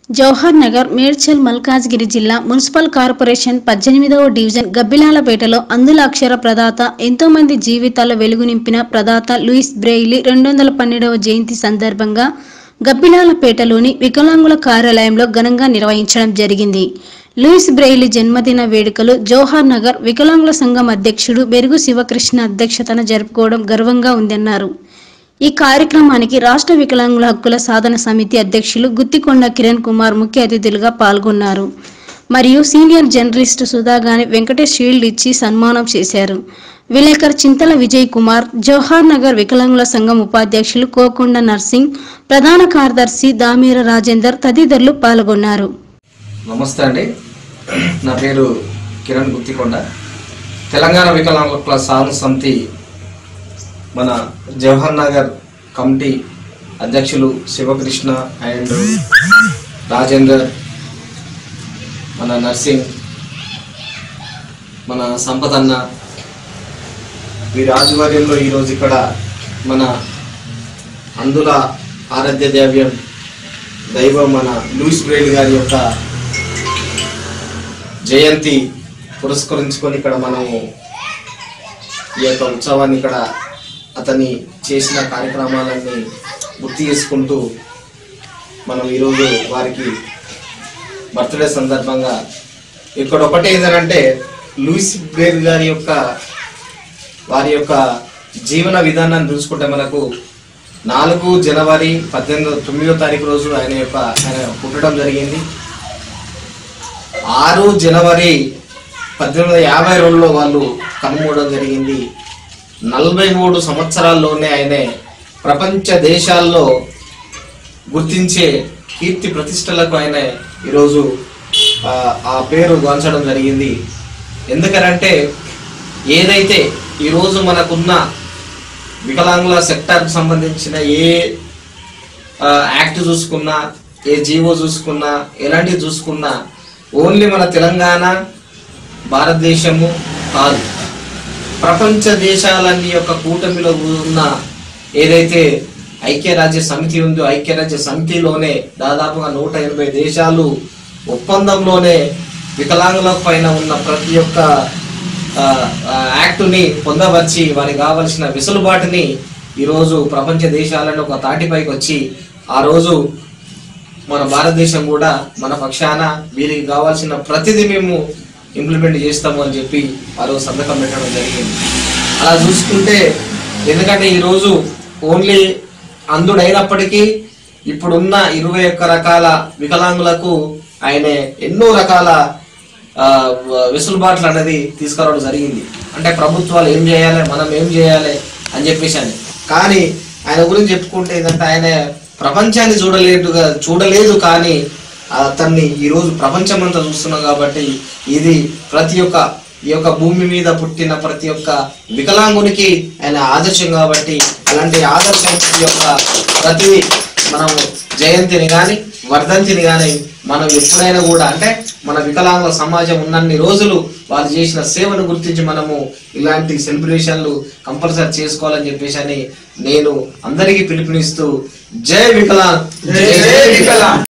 జవహర్ నగర్ మేడ్చల్ మల్కాజ్గిరి జిల్లా municipal corporation పద్దెనిమిదవ division గబ్బిలాలపేటలో అందుల అక్షర ప్రదాత ఎంతో మంది జీవితాల వెలుగు నింపిన ప్రదాత లూయిస్ బ్రెయిలీ రెండు వందల పన్నెండవ జయంతి సందర్భంగా గబ్బిలాలపేటలోని వికలాంగుల కార్యాలయంలో ఘనంగా నిర్వహించడం జరిగింది లూయిస్ బ్రెయిలీ జన్మదిన వేడుకలు జవహర్ నగర్ వికలాంగుల సంఘం అధ్యక్షుడు బెరుగు శివకృష్ణ అధ్యక్షతన జరుపుకోవడం గర్వంగా ఉందన్నారు ఈ కార్యక్రమానికి రాష్ట్ర వికలాంగుల హక్కుల సాధన సమితి అధ్యక్షులు గుత్తికొండ కిరణ్ కుమార్ ముఖ్య అతిథులుగా పాల్గొన్నారు మరియు senior journalist Sudhagani Venkatesh shield ఇచ్చి సన్మానం చేశారు విలేకర్ చింతల విజయ్ కుమార్ జవహర్ నగర్ వికలాంగుల సంఘం ఉపాధ్యక్షులు కోకొండ నర్సింగ్ ప్రధాన కార్యదర్శి దామీర రాజేందర్ తదితరులు పాల్గొన్నారు నమస్తే అండి నా పేరు కిరణ్ గుత్తికొండ తెలంగాణ వికలాంగుల సాధన సమితి మన జవహర్ నగర్ కమిటీ అధ్యక్షులు శివకృష్ణ అండ్ రాజేందర్ మన నర్సింగ్ మన సంపత్ అన్న వీరి ఆధ్వర్యంలో ఈరోజు ఇక్కడ మన అందుల ఆరాధ్య దేవ్యం దైవం మన లూయిస్ బ్రెయిల్ గారి యొక్క జయంతి పురస్కరించుకొని ఇక్కడ మనము ఈ యొక్క ఉత్సవాన్ని ఇక్కడ అతని చేసిన కార్యక్రమాలన్నీ గుర్తు చేసుకుంటూ మనం ఈరోజు వారికి బర్త్డే సందర్భంగా ఇక్కడ ఒకటి ఏంటంటే లూయిస్ బ్రేర్ గారి యొక్క వారి యొక్క జీవన విధానాన్ని చూసుకుంటే మనకు నాలుగు జనవరి పద్దెనిమిదో తొమ్మిదో తారీఖు రోజు ఆయన యొక్క ఆయన పుట్టడం జరిగింది ఆరు జనవరి పద్దెనిమిది వందల యాభై రెండులో వాళ్ళు కనుమూడడం జరిగింది నలభై మూడు సంవత్సరాల్లోనే ఆయన ప్రపంచ దేశాల్లో గుర్తించే కీర్తి ప్రతిష్టలకు ఆయన ఈరోజు ఆ, ఆ పేరు గాంచడం జరిగింది ఎందుకనంటే ఏదైతే ఈరోజు మనకున్న వికలాంగుల సెక్టార్కి సంబంధించిన ఏ ఆ, యాక్ట్ చూసుకున్నా ఏ జీవో చూసుకున్నా ఎలాంటివి చూసుకున్నా ఓన్లీ మన తెలంగాణ భారతదేశము కాదు ప్రపంచ దేశాలన్నీ యొక్క కూటమిలో ఉన్న ఏదైతే ఐక్యరాజ్య సమితి ఉందో ఐక్యరాజ్య సమితిలోనే దాదాపుగా నూట ఎనభై దేశాలు ఒప్పందంలోనే వికలాంగుల పైన ఉన్న ప్రతి ఒక్క ఆ, ఆ, యాక్టుని పొందవచ్చి వారికి కావలసిన వెసులుబాటుని ఈరోజు ప్రపంచ దేశాలను ఒక తాటిపైకి వచ్చి ఆ రోజు మన భారతదేశం కూడా మన పక్షాన వీరికి కావాల్సిన ప్రతిదీ మేము ఇంప్లిమెంట్ చేస్తాము అని చెప్పి ఆ రోజు సంతకం పెట్టడం జరిగింది అలా చూసుకుంటే ఎందుకంటే ఈరోజు ఓన్లీ అందుడైనప్పటికీ ఇప్పుడున్న ఇరవై ఒక్క రకాల వికలాంగులకు ఆయన ఎన్నో రకాల ఆ, వెసులుబాట్లు అనేది తీసుకురావడం జరిగింది అంటే ప్రభుత్వాలు ఏం చేయాలి మనం ఏం చేయాలి అని చెప్పేసి అని కానీ ఆయన గురించి చెప్పుకుంటే ఏంటంటే ఆయన ప్రపంచాన్ని చూడలేదుగా చూడలేదు కానీ అతన్ని ఈరోజు ప్రపంచమంతా చూస్తున్నాం కాబట్టి ఇది ప్రతి ఒక్క ఈ యొక్క భూమి మీద పుట్టిన ప్రతి ఒక్క వికలాంగునికి ఆయన ఆదర్శం కాబట్టి అలాంటి ఆదర్శం యొక్క ప్రతి మనం జయంతిని కానీ వర్ధంతిని కానీ మనం ఎప్పుడైనా కూడా అంటే మన వికలాంగుల సమాజం ఉన్నన్ని రోజులు వాళ్ళు చేసిన సేవను గుర్తించి మనము ఇలాంటి సెలబ్రేషన్లు కంపల్సరీ చేసుకోవాలని చెప్పేసి అని నేను అందరికీ పిలుపునిస్తూ జై వికలాంగ్ జై జై వికలాంగ్